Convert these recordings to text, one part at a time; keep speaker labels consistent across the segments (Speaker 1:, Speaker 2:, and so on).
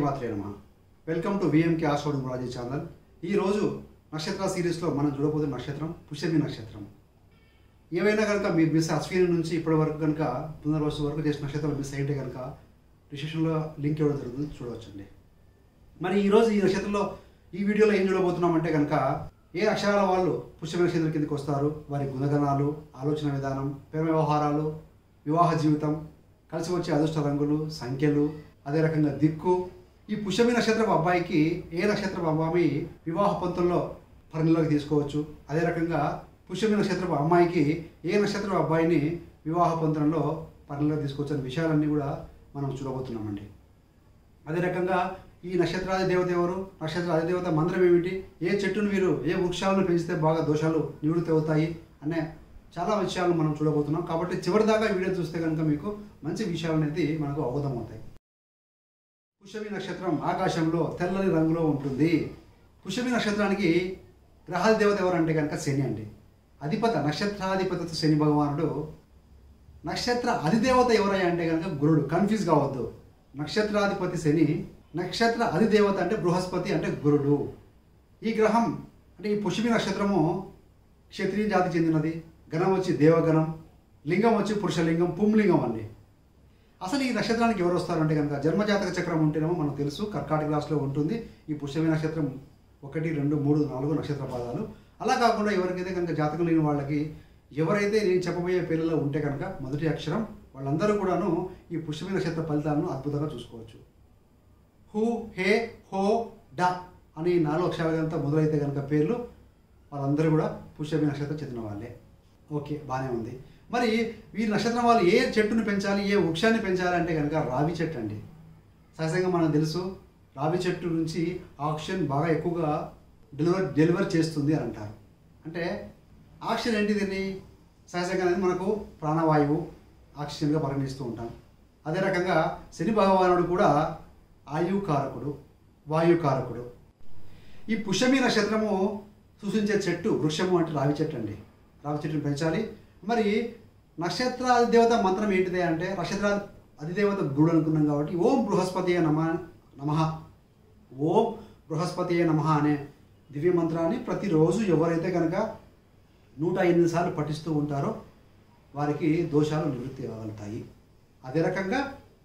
Speaker 1: మాత్రే నమ welcome to VMK ఆశ్వాడు రాజీ ఛానల్ ఈరోజు నక్షత్ర సిరీస్లో మనం చూడబోతున్న నక్షత్రం పుష్యమి నక్షత్రం ఏవైనా కనుక మీరు మిస్ అశ్విని నుంచి ఇప్పటి వరకు కనుక పునర్వసు వరకు చేసిన నక్షత్రాలు మిస్ అయితే కనుక డిస్క్రిప్షన్లో లింక్ ఇవ్వడం జరుగుతుంది చూడవచ్చండి మరి ఈరోజు ఈ నక్షత్రంలో ఈ వీడియోలో ఏం చూడబోతున్నామంటే కనుక ఏ అక్షరాల వాళ్ళు పుష్యమి నక్షత్రం కిందకి వస్తారు వారి గుణగణాలు ఆలోచన విధానం ప్రేమ వ్యవహారాలు వివాహ జీవితం కలిసి వచ్చే అదృష్ట రంగులు సంఖ్యలు అదే రకంగా దిక్కు ఈ పుష్యమి నక్షత్రపు అబ్బాయికి ఏ నక్షత్రపు అబ్బాయి వివాహ పంతుల్లో పరిణిలోకి తీసుకోవచ్చు అదే రకంగా పుష్యమి నక్షత్రపు అమ్మాయికి ఏ నక్షత్రపు అబ్బాయిని వివాహ పంతులలో పరిణిలోకి తీసుకోవచ్చు అనే విషయాలన్నీ కూడా మనం చూడబోతున్నామండి అదే రకంగా ఈ నక్షత్రాది దేవత ఎవరు నక్షత్రాది దేవత మంత్రం ఏమిటి ఏ చెట్టును మీరు ఏ వృక్షాలను పెంచితే బాగా దోషాలు నివృత్తి అవుతాయి అనే చాలా విషయాలు మనం చూడబోతున్నాం కాబట్టి చివరి దాకా ఈ వీడియో చూస్తే కనుక మీకు మంచి విషయాలు అనేది మనకు అవగతం అవుతాయి పుష్యమి నక్షత్రం ఆకాశంలో తెల్లని రంగులో ఉంటుంది పుష్యమి నక్షత్రానికి గ్రహాది దేవత ఎవరంటే కనుక శని అండి అధిపత నక్షత్రాధిపతి శని భగవానుడు నక్షత్ర అధిదేవత ఎవరయ్యా అంటే కనుక గురుడు కన్ఫ్యూజ్ కావద్దు నక్షత్రాధిపతి శని నక్షత్ర అధిదేవత అంటే బృహస్పతి అంటే గురుడు ఈ గ్రహం అంటే ఈ పుష్యమి నక్షత్రము క్షత్రియ జాతికి చెందినది గణం వచ్చి దేవగణం లింగం వచ్చి పురుషలింగం పుంలింగం అండి అసలు ఈ నక్షత్రానికి ఎవరు వస్తారంటే కనుక జన్మజాతక చక్రం ఉంటేనేమో మనకు తెలుసు కర్కాటక రాశిలో ఉంటుంది ఈ పుష్యమి నక్షత్రం ఒకటి రెండు మూడు నాలుగు నక్షత్ర పాదాలు అలా కాకుండా ఎవరికైతే కనుక జాతకం లేని వాళ్ళకి ఎవరైతే నేను చెప్పబోయే పేర్లలో ఉంటే కనుక మొదటి అక్షరం వాళ్ళందరూ కూడాను ఈ పుష్యమి నక్షత్ర ఫలితాలను అద్భుతంగా చూసుకోవచ్చు హూ హే హో డ అని ఈ నాలుగు అక్షరాలతో మొదలైతే కనుక పేర్లు వాళ్ళందరూ కూడా పుష్యమి నక్షత్రం చెందిన వాళ్ళే ఓకే బాగానే ఉంది మరి ఈ నక్షత్రం వాళ్ళు ఏ చెట్టును పెంచాలి ఏ వృక్షాన్ని పెంచాలి అంటే కనుక రావి చెట్టు అండి సహజంగా మనకు తెలుసు రావి చెట్టు నుంచి ఆక్సిజన్ బాగా ఎక్కువగా డెలివర్ డెలివర్ చేస్తుంది అని అంటారు అంటే ఆక్సిజన్ ఏంటిది సహజంగా అనేది మనకు ప్రాణవాయువు ఆక్సిజన్గా పరిగణిస్తూ ఉంటాం అదే రకంగా శని భగవానుడు కూడా ఆయుకారకుడు వాయుకారకుడు ఈ పుష్యమి నక్షత్రము సూచించే చెట్టు వృక్షము అంటే రావి చెట్టు అండి రావి చెట్టును పెంచాలి మరి నక్షత్ర అధిదేవత మంత్రం ఏంటిది అంటే నక్షత్ర అధిదేవత గుడు అనుకున్నాం కాబట్టి ఓం బృహస్పతి నమ నమ ఓం బృహస్పతి నమ అనే దివ్య మంత్రాన్ని ప్రతిరోజు ఎవరైతే కనుక నూట ఎనిమిది సార్లు పఠిస్తూ ఉంటారో వారికి దోషాలు నివృత్తి అవ్వగలుగుతాయి అదే రకంగా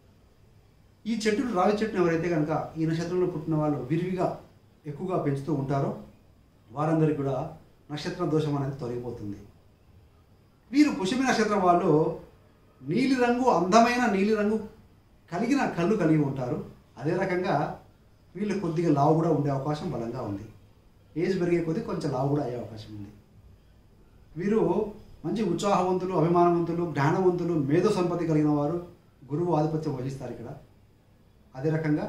Speaker 1: ఈ చెట్టును రావి చెట్టును ఎవరైతే కనుక ఈ నక్షత్రంలో పుట్టిన వాళ్ళు విరివిగా ఎక్కువగా పెంచుతూ ఉంటారో వారందరికీ కూడా నక్షత్ర దోషం అనేది తొలగిపోతుంది వీరు పుష్యమి నక్షత్రం వాళ్ళు నీలిరంగు అందమైన నీలిరంగు కలిగిన కళ్ళు కలిగి ఉంటారు అదే రకంగా వీళ్ళు కొద్దిగా లావు కూడా ఉండే అవకాశం బలంగా ఉంది ఏజ్ పెరిగే కొద్దీ కొంచెం లావు కూడా అయ్యే అవకాశం ఉంది వీరు మంచి ఉత్సాహవంతులు అభిమానవంతులు జ్ఞానవంతులు మేధో సంపత్తి కలిగిన వారు గురువు ఆధిపత్యం వహిస్తారు ఇక్కడ అదే రకంగా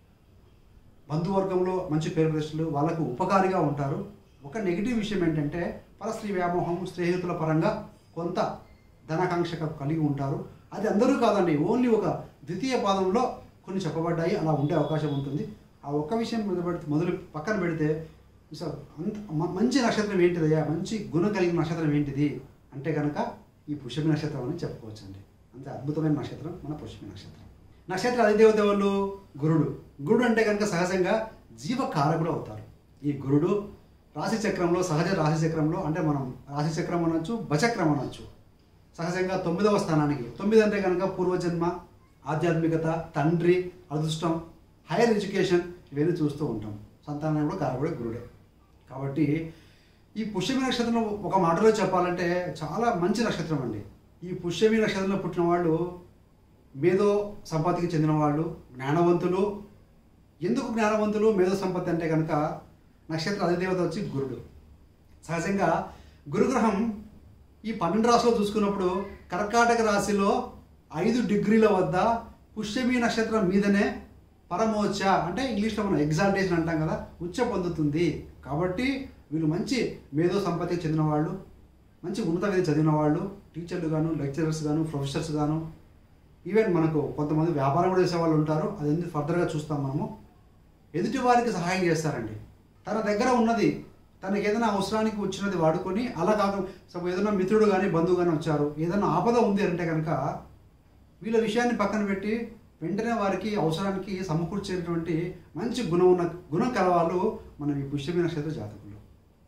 Speaker 1: బంధువర్గంలో మంచి పేరు ప్రశ్నలు వాళ్ళకు ఉపకారిగా ఉంటారు ఒక నెగిటివ్ విషయం ఏంటంటే పరస్త్రీ వ్యామోహం స్నేహితుల పరంగా కొంత ధనాకాంక్ష కలిగి ఉంటారు అది అందరూ కాదండి ఓన్లీ ఒక ద్వితీయ పాదంలో కొన్ని చెప్పబడ్డాయి అలా ఉండే అవకాశం ఉంటుంది ఆ ఒక్క విషయం మొదలు పెడితే మొదలు పక్కన పెడితే సో అంత మ- మంచి నక్షత్రం ఏంటిదయ్యా మంచి గుణం కలిగిన నక్షత్రం ఏంటిది అంటే కనుక ఈ పుష్యమి నక్షత్రం అని చెప్పుకోవచ్చండి అంతే అద్భుతమైన నక్షత్రం మన పుష్యమి నక్షత్రం నక్షత్ర అధిదేవత వాళ్ళు గురుడు గురుడు అంటే కనుక సహజంగా జీవకారకుడు అవుతారు ఈ గురుడు రాశి చక్రంలో సహజ రాశి చక్రంలో అంటే మనం రాశి చక్రం అనొచ్చు బచక్రం అనొచ్చు సహజంగా తొమ్మిదవ స్థానానికి తొమ్మిది అంటే కనుక పూర్వజన్మ ఆధ్యాత్మికత తండ్రి అదృష్టం హైయర్ ఎడ్యుకేషన్ ఇవన్నీ చూస్తూ ఉంటాం సంతానం కూడా కారకుడే గురుడే కాబట్టి ఈ పుష్యమి నక్షత్రం ఒక మాటలో చెప్పాలంటే చాలా మంచి నక్షత్రం అండి ఈ పుష్యమి నక్షత్రంలో పుట్టిన వాళ్ళు మేధో సంపత్తికి చెందిన వాళ్ళు జ్ఞానవంతులు ఎందుకు జ్ఞానవంతులు మేధో సంపత్తి అంటే కనుక నక్షత్ర అధిదేవత వచ్చి గురుడు సహజంగా గురుగ్రహం ఈ పన్నెండు రాశిలో చూసుకున్నప్పుడు కర్కాటక రాశిలో ఐదు డిగ్రీల వద్ద పుష్యమి నక్షత్రం మీదనే పరమోచ్చ అంటే ఇంగ్లీష్లో మనం ఎగ్జాల్టేషన్ అంటాం కదా ఉచ్చ పొందుతుంది కాబట్టి వీళ్ళు మంచి మేధో సంపత్తికి చెందిన వాళ్ళు మంచి ఉన్నత విద్య చదివిన వాళ్ళు టీచర్లు గాను లెక్చరర్స్ గాను ప్రొఫెసర్స్ గాను ఈవెన్ మనకు కొంతమంది వ్యాపారం కూడా చేసే వాళ్ళు ఉంటారు అది ఎందుకు ఫర్దర్గా చూస్తాం మనము ఎదుటి వారికి సహాయం చేస్తారండి తన దగ్గర ఉన్నది తనకి ఏదైనా అవసరానికి వచ్చినది వాడుకొని అలా కాకుండా సపోజ్ ఏదైనా మిత్రుడు కానీ బంధువు కానీ వచ్చారు ఏదైనా ఆపద ఉంది అంటే కనుక వీళ్ళ విషయాన్ని పక్కన పెట్టి వెంటనే వారికి అవసరానికి సమకూర్చేటువంటి మంచి గుణం ఉన్న గుణం కలవాళ్ళు మనం ఈ పుష్యమి నక్షత్ర జాతకులు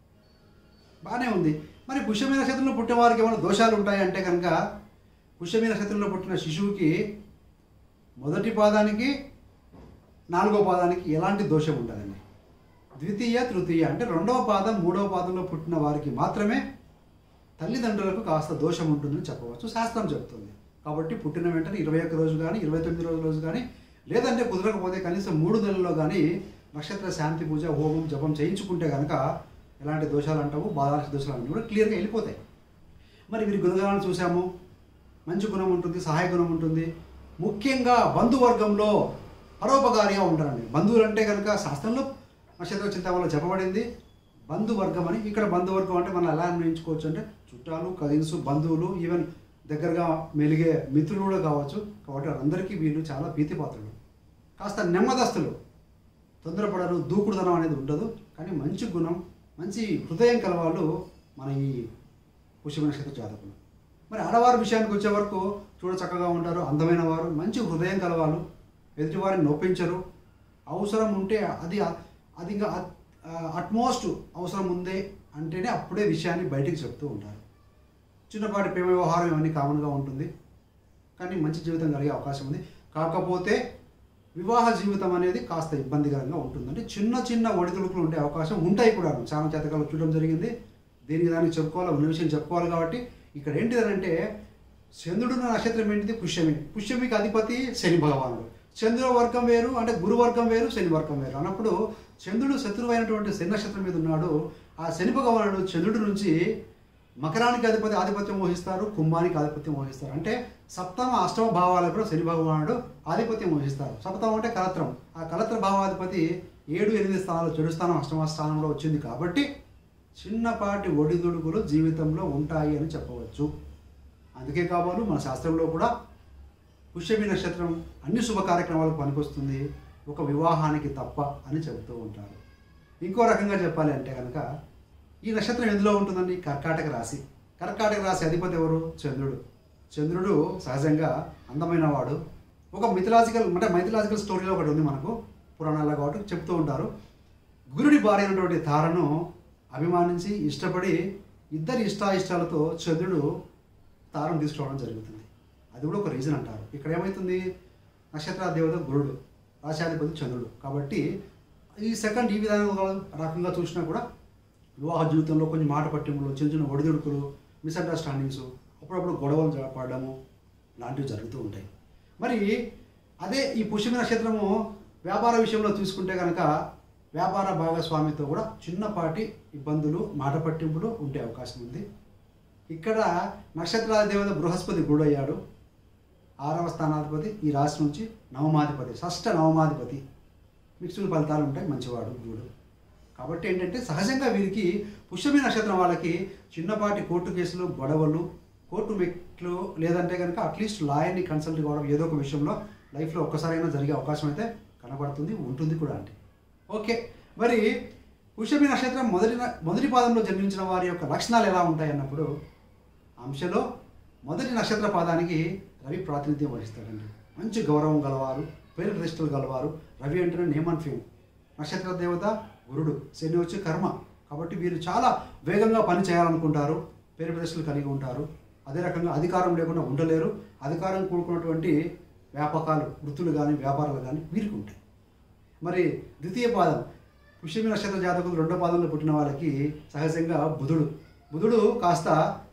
Speaker 1: బాగానే ఉంది మరి పుష్యమి నక్షత్రంలో పుట్టిన వారికి ఏమైనా దోషాలు ఉంటాయి అంటే కనుక పుష్యమి నక్షత్రంలో పుట్టిన శిశువుకి మొదటి పాదానికి నాలుగో పాదానికి ఎలాంటి దోషం ఉండదండి ద్వితీయ తృతీయ అంటే రెండవ పాదం మూడవ పాదంలో పుట్టిన వారికి మాత్రమే తల్లిదండ్రులకు కాస్త దోషం ఉంటుందని చెప్పవచ్చు శాస్త్రం చెప్తుంది కాబట్టి పుట్టిన వెంటనే ఇరవై ఒక్క రోజు కానీ ఇరవై తొమ్మిది రోజుల రోజు కానీ లేదంటే కుదరకపోతే కనీసం మూడు నెలల్లో కానీ నక్షత్ర శాంతి పూజ హోమం జపం చేయించుకుంటే కనుక ఎలాంటి దోషాలు అంటావు బాధాలక్ష దోషాలు అంటావు కూడా క్లియర్గా వెళ్ళిపోతాయి మరి వీరి గుణగాలను చూసాము మంచి గుణం ఉంటుంది సహాయ గుణం ఉంటుంది ముఖ్యంగా బంధువర్గంలో పరోపకారిగా ఉంటారండి బంధువులు అంటే కనుక శాస్త్రంలో నక్షత్ర చింతామణిలో చెప్పబడింది బంధువర్గం అని ఇక్కడ బంధువర్గం అంటే మనం ఎలా అన్వయించుకోవచ్చు అంటే చుట్టాలు కజిన్స్ బంధువులు ఈవెన్ దగ్గరగా మెలిగే మిత్రులు కూడా కావచ్చు కాబట్టి అందరికీ వీళ్ళు చాలా భీతిపాత్రులు కాస్త నెమ్మదస్తులు తొందరపడరు దూకుడుదనం అనేది ఉండదు కానీ మంచి గుణం మంచి హృదయం కలవాళ్ళు మన ఈ పుష్యమ నక్షత్ర జాతకులు మరి ఆడవారి విషయానికి వచ్చే వరకు చూడ చక్కగా ఉంటారు అందమైన వారు మంచి హృదయం కలవాళ్ళు ఎదుటివారిని నొప్పించరు అవసరం ఉంటే అది అది ఇంకా అట్మోస్ట్ అవసరం ఉందే అంటేనే అప్పుడే విషయాన్ని బయటికి చెప్తూ ఉంటారు చిన్నపాటి ప్రేమ వ్యవహారం ఇవన్నీ కామన్గా ఉంటుంది కానీ మంచి జీవితం కలిగే అవకాశం ఉంది కాకపోతే వివాహ జీవితం అనేది కాస్త ఇబ్బందికరంగా ఉంటుందంటే చిన్న చిన్న ఒడిదుడుకులు ఉండే అవకాశం ఉంటాయి కూడా చాలా చేతకాలు చూడడం జరిగింది దీనికి దానికి చెప్పుకోవాలి ఉన్న విషయం చెప్పుకోవాలి కాబట్టి ఇక్కడ ఏంటిదనంటే చంద్రుడు నక్షత్రం ఏంటిది పుష్యమి పుష్యమికి అధిపతి శని భగవానుడు చంద్రుల వర్గం వేరు అంటే గురు వర్గం వేరు శని వర్గం వేరు అన్నప్పుడు చంద్రుడు శత్రువు అయినటువంటి శని నక్షత్రం మీద ఉన్నాడు ఆ శని భగవానుడు చంద్రుడి నుంచి మకరానికి అధిపతి ఆధిపత్యం వహిస్తారు కుంభానికి ఆధిపత్యం వహిస్తారు అంటే సప్తమ అష్టమ భావాలకు కూడా శని భగవానుడు ఆధిపత్యం వహిస్తారు సప్తమం అంటే కలత్రం ఆ కలత్ర భావాధిపతి ఏడు ఎనిమిది స్థానాలు చెడు స్థానం అష్టమ స్థానంలో వచ్చింది కాబట్టి చిన్నపాటి ఒడిదుడుకులు జీవితంలో ఉంటాయి అని చెప్పవచ్చు అందుకే కాబోలు మన శాస్త్రంలో కూడా పుష్యమి నక్షత్రం అన్ని శుభ కార్యక్రమాలకు పనికొస్తుంది ఒక వివాహానికి తప్ప అని చెబుతూ ఉంటారు ఇంకో రకంగా చెప్పాలి అంటే కనుక ఈ నక్షత్రం ఎందులో ఉంటుందండి కర్కాటక రాశి కర్కాటక రాశి అధిపతి ఎవరు చంద్రుడు చంద్రుడు సహజంగా అందమైన వాడు ఒక మిథలాజికల్ అంటే మైథలాజికల్ స్టోరీలో ఒకటి ఉంది మనకు పురాణాల్లో కాబట్టి చెప్తూ ఉంటారు గురుడి భార్య అయినటువంటి తారను అభిమానించి ఇష్టపడి ఇద్దరి ఇష్టాయిష్టాలతో చంద్రుడు తారను తీసుకురావడం జరుగుతుంది అది కూడా ఒక రీజన్ అంటారు ఇక్కడ ఏమవుతుంది నక్షత్ర దేవత గురుడు రాశాధిపతి చంద్రుడు కాబట్టి ఈ సెకండ్ ఈ విధంగా రకంగా చూసినా కూడా వివాహ జీవితంలో కొంచెం మాట పట్టింపులు చిన్న చిన్న ఒడిదుడుకులు మిస్అండర్స్టాండింగ్స్ అప్పుడప్పుడు గొడవలు జ- పడడము లాంటివి జరుగుతూ ఉంటాయి మరి అదే ఈ పుష్యమి నక్షత్రము వ్యాపార విషయంలో తీసుకుంటే కనుక వ్యాపార భాగస్వామితో కూడా చిన్నపాటి ఇబ్బందులు మాట పట్టింపులు ఉండే అవకాశం ఉంది ఇక్కడ నక్షత్రాల దేవత బృహస్పతి గుడయ్యాడు ఆరవ స్థానాధిపతి ఈ రాశి నుంచి నవమాధిపతి షష్ఠ నవమాధిపతి మిక్స్డ్ ఫలితాలు ఉంటాయి మంచివాడు గురుడు కాబట్టి ఏంటంటే సహజంగా వీరికి పుష్యమి నక్షత్రం వాళ్ళకి చిన్నపాటి కోర్టు కేసులు గొడవలు కోర్టు మెట్లు లేదంటే కనుక అట్లీస్ట్ లాయర్ని కన్సల్ట్ కావడం ఏదో ఒక విషయంలో లైఫ్లో ఒక్కసారైనా జరిగే అవకాశం అయితే కనబడుతుంది ఉంటుంది కూడా అంటే ఓకే మరి పుష్యమి నక్షత్రం మొదటి న- మొదటి పాదంలో జన్మించిన వారి యొక్క లక్షణాలు ఎలా ఉంటాయి అన్నప్పుడు అంశలో మొదటి నక్షత్ర పాదానికి రవి ప్రాతినిధ్యం వహిస్తాడండి మంచి గౌరవం గలవారు పేరు ప్రతిష్టలు గలవారు రవి అంటేనే నేమ్ అండ్ ఫేమ్ నక్షత్ర దేవత గురుడు శని వచ్చి కర్మ కాబట్టి వీరు చాలా వేగంగా పని చేయాలనుకుంటారు పేరు ప్రతిష్టలు కలిగి ఉంటారు అదే రకంగా అధికారం లేకుండా ఉండలేరు అధికారం కూడుకున్నటువంటి వ్యాపకాలు వృత్తులు కానీ వ్యాపారాలు కానీ వీరికి ఉంటాయి మరి ద్వితీయ పాదం పుష్యమి నక్షత్ర జాతకులు రెండో పాదంలో పుట్టిన వాళ్ళకి సహజంగా బుధుడు బుధుడు కాస్త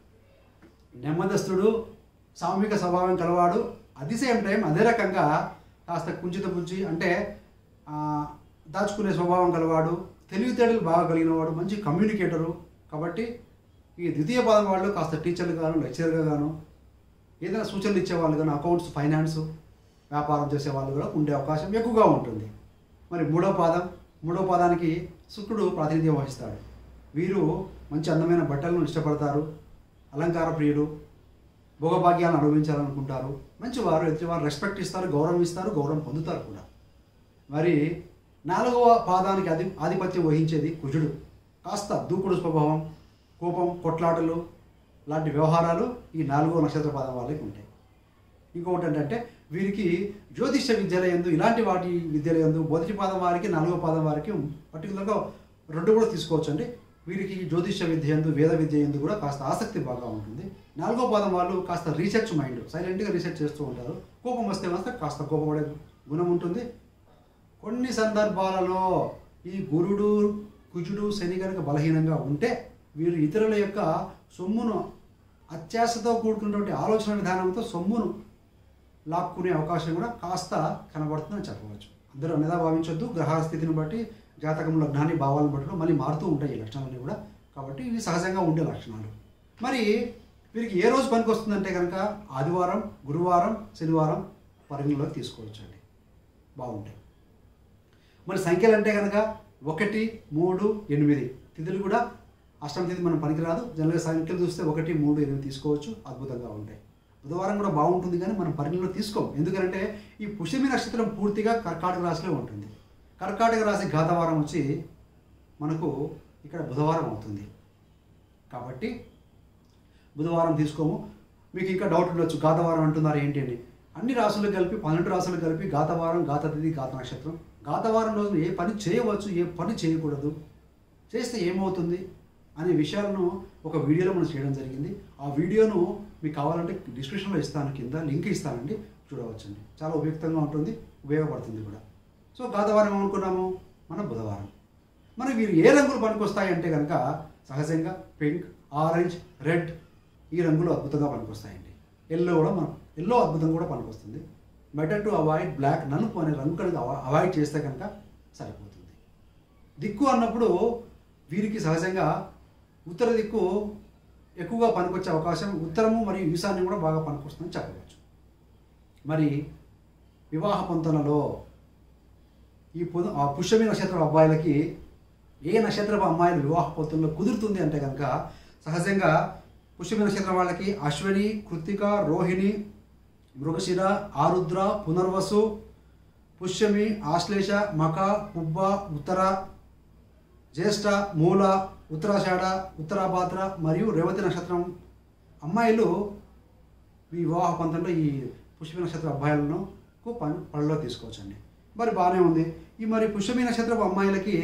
Speaker 1: నెమ్మదస్తుడు సామూహిక స్వభావం కలవాడు అట్ ది సేమ్ టైం అదే రకంగా కాస్త కుంచిత బుజ్జి అంటే ఆ, దాచుకునే స్వభావం కలవాడు తెలివితేటలు బాగా కలిగిన వాడు మంచి కమ్యూనికేటరు కాబట్టి ఈ ద్వితీయ పాదం వాళ్ళు కాస్త టీచర్లు గాను లెక్చరర్గా గాను ఏదైనా సూచనలు ఇచ్చేవాళ్ళు కానీ అకౌంట్స్ ఫైనాన్స్ వ్యాపారం చేసే వాళ్ళు కూడా ఉండే అవకాశం ఎక్కువగా ఉంటుంది మరి మూడో పాదం మూడో పాదానికి శుక్రుడు ప్రాతినిధ్యం వహిస్తాడు వీరు మంచి అందమైన బట్టలను ఇష్టపడతారు అలంకార ప్రియులు భోగభాగ్యాలను అనుభవించాలనుకుంటారు మంచివారు ఎదుటివారు రెస్పెక్ట్ ఇస్తారు గౌరవం ఇస్తారు గౌరవం పొందుతారు కూడా మరి నాలుగవ పాదానికి అధి ఆధిపత్యం వహించేది కుజుడు కాస్త దూకుడు స్వభావం కోపం కొట్లాటలు లాంటి వ్యవహారాలు ఈ నాలుగో నక్షత్ర పాదం వాళ్ళకి ఉంటాయి ఇంకొకటి ఏంటంటే వీరికి జ్యోతిష విద్యాలయందు ఇలాంటి వాటి విద్యాలయందు మొదటి పాదం వారికి నాలుగో పాదం వారికి పర్టికులర్గా రెండు కూడా తీసుకోవచ్చు అండి వీరికి జ్యోతిష విద్య ఎందు వేద విద్య ఎందు కూడా కాస్త ఆసక్తి బాగా ఉంటుంది నాలుగో పాదం వాళ్ళు కాస్త రీసెర్చ్ మైండ్ సైలెంట్గా రీసెర్చ్ చేస్తూ ఉంటారు కోపం వస్తే వస్తే కాస్త కోపపడే గుణం ఉంటుంది కొన్ని సందర్భాలలో ఈ గురుడు కుజుడు శని కనుక బలహీనంగా ఉంటే వీరు ఇతరుల యొక్క సొమ్మును అత్యాశతో కూడుకున్నటువంటి ఆలోచన విధానంతో సొమ్మును లాక్కునే అవకాశం కూడా కాస్త కనబడుతుందని చెప్పవచ్చు అందరూ అనేదా భావించొద్దు గ్రహాల స్థితిని బట్టి జాతకం లగ్నాన్ని భావాలను బట్టి మళ్ళీ మారుతూ ఉంటాయి ఈ లక్షణాలన్నీ కూడా కాబట్టి ఇవి సహజంగా ఉండే లక్షణాలు మరి వీరికి ఏ రోజు పనికి వస్తుందంటే కనుక ఆదివారం గురువారం శనివారం పరిగణలోకి తీసుకోవచ్చు అండి బాగుంటాయి మరి సంఖ్యలు అంటే కనుక ఒకటి మూడు ఎనిమిది తిథులు కూడా అష్టమ తిథి మనం పనికిరాదు జనరల్గా సంఖ్యలు చూస్తే ఒకటి మూడు ఎనిమిది తీసుకోవచ్చు అద్భుతంగా ఉంటాయి బుధవారం కూడా బాగుంటుంది కానీ మనం పరిగణలో తీసుకోం ఎందుకంటే ఈ పుష్యమి నక్షత్రం పూర్తిగా కర్కాటక రాశిలో ఉంటుంది కర్కాటక రాశి ఘాతవారం వచ్చి మనకు ఇక్కడ బుధవారం అవుతుంది కాబట్టి బుధవారం తీసుకోము మీకు ఇంకా డౌట్ ఉండొచ్చు గాతవారం అంటున్నారు ఏంటి అని అన్ని రాసులు కలిపి పన్నెండు రాసులు కలిపి గాతవారం గాతతిథి గాత నక్షత్రం గాతవారం రోజు ఏ పని చేయవచ్చు ఏ పని చేయకూడదు చేస్తే ఏమవుతుంది అనే విషయాలను ఒక వీడియోలో మనం చేయడం జరిగింది ఆ వీడియోను మీకు కావాలంటే డిస్క్రిప్షన్లో ఇస్తాను కింద లింక్ ఇస్తానండి చూడవచ్చండి చాలా ఉపయుక్తంగా ఉంటుంది ఉపయోగపడుతుంది కూడా సో గాతవారం ఏమనుకున్నాము మన బుధవారం మన వీరు ఏ రంగులు పనికొస్తాయి అంటే కనుక సహజంగా పింక్ ఆరెంజ్ రెడ్ ఈ రంగులు అద్భుతంగా పనికొస్తాయండి ఎల్లో కూడా మనం ఎల్లో అద్భుతంగా కూడా పనికొస్తుంది బెటర్ టు అవాయిడ్ బ్లాక్ నలుపు అనే రంగు కనుక అవాయిడ్ చేస్తే కనుక సరిపోతుంది దిక్కు అన్నప్పుడు వీరికి సహజంగా ఉత్తర దిక్కు ఎక్కువగా పనికొచ్చే అవకాశం ఉత్తరము మరియు ఈశాన్యం కూడా బాగా పనికొస్తుందని చెప్పవచ్చు మరి వివాహ పొంతనలో ఈ పొద ఆ పుష్యమి నక్షత్రం అబ్బాయిలకి ఏ నక్షత్రపు అమ్మాయిలు వివాహ పొత్తుల్లో కుదురుతుంది అంటే కనుక సహజంగా పుష్యమి నక్షత్రం వాళ్ళకి అశ్విని కృత్తిక రోహిణి మృగశిర ఆరుద్ర పునర్వసు పుష్యమి ఆశ్లేష మక పుబ్బ ఉత్తర జ్యేష్ఠ మూల ఉత్తరాషాఢ ఉత్తరాభాద్ర మరియు రేవతి నక్షత్రం అమ్మాయిలు ఈ వివాహ పంతంలో ఈ పుష్యమి నక్షత్ర అబ్బాయిలను పని పనిలో తీసుకోవచ్చండి మరి బాగానే ఉంది ఈ మరి పుష్యమి నక్షత్రపు అమ్మాయిలకి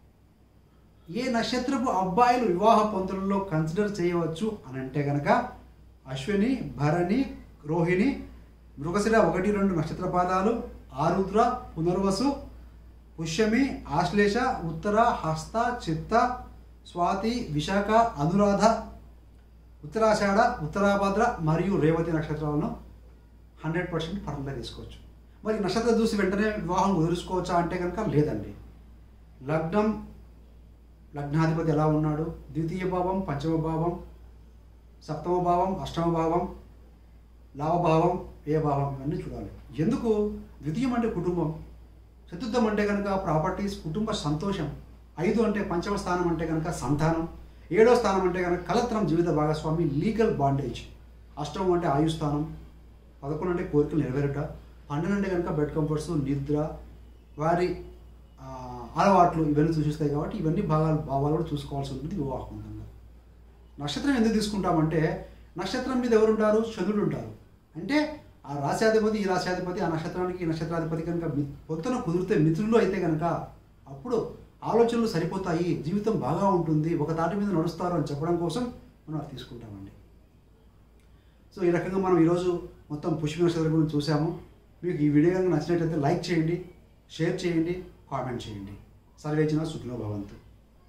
Speaker 1: ఏ నక్షత్రపు అబ్బాయిలు వివాహ పంతులలో కన్సిడర్ చేయవచ్చు అని అంటే కనుక అశ్విని భరణి రోహిణి మృగశిర ఒకటి రెండు నక్షత్ర పాదాలు ఆరుద్ర పునర్వసు పుష్యమి ఆశ్లేష ఉత్తర హస్త చిత్త స్వాతి విశాఖ అనురాధ ఉత్తరాషాఢ ఉత్తరాభద్ర మరియు రేవతి నక్షత్రాలను హండ్రెడ్ పర్సెంట్ పరంగా తీసుకోవచ్చు మరి నక్షత్రం చూసి వెంటనే వివాహం కుదుర్చుకోవచ్చా అంటే కనుక లేదండి లగ్నం లగ్నాధిపతి ఎలా ఉన్నాడు ద్వితీయ భావం పంచమ భావం సప్తమ భావం అష్టమ భావం లాభభావం ఏ భావం ఇవన్నీ చూడాలి ఎందుకు ద్వితీయం అంటే కుటుంబం చతుర్థం అంటే కనుక ప్రాపర్టీస్ కుటుంబ సంతోషం ఐదు అంటే పంచమ స్థానం అంటే కనుక సంతానం ఏడో స్థానం అంటే కనుక కలత్రం జీవిత భాగస్వామి లీగల్ బాండేజ్ అష్టమం అంటే ఆయుస్థానం పదకొండు అంటే కోరికలు నెరవేరుట పన్నెండు అంటే కనుక బెడ్ కంఫర్ట్స్ నిద్ర వారి ఆ, అలవాట్లు ఇవన్నీ సూచిస్తాయి కాబట్టి ఇవన్నీ భాగాలు భావాలు కూడా చూసుకోవాల్సి ఉంటుంది వివాహంగా నక్షత్రం ఎందుకు తీసుకుంటామంటే నక్షత్రం మీద ఎవరు ఉంటారు చంద్రుడు ఉంటారు అంటే ఆ రాశాధిపతి ఈ రాశాధిపతి ఆ నక్షత్రానికి ఈ నక్షత్రాధిపతి కనుక మి- పొత్తున కుదిరితే మిత్రులు అయితే కనుక అప్పుడు ఆలోచనలు సరిపోతాయి జీవితం బాగా ఉంటుంది ఒక తాటి మీద నడుస్తారు అని చెప్పడం కోసం మనం అది తీసుకుంటామండి సో ఈ రకంగా మనం ఈరోజు మొత్తం పుష్ప నక్షత్రం గురించి చూసాము మీకు ఈ వీడియో కనుక నచ్చినట్లయితే లైక్ చేయండి షేర్ చేయండి కామెంట్ చేయండి సర్వేచిన సుఖినో భవంతు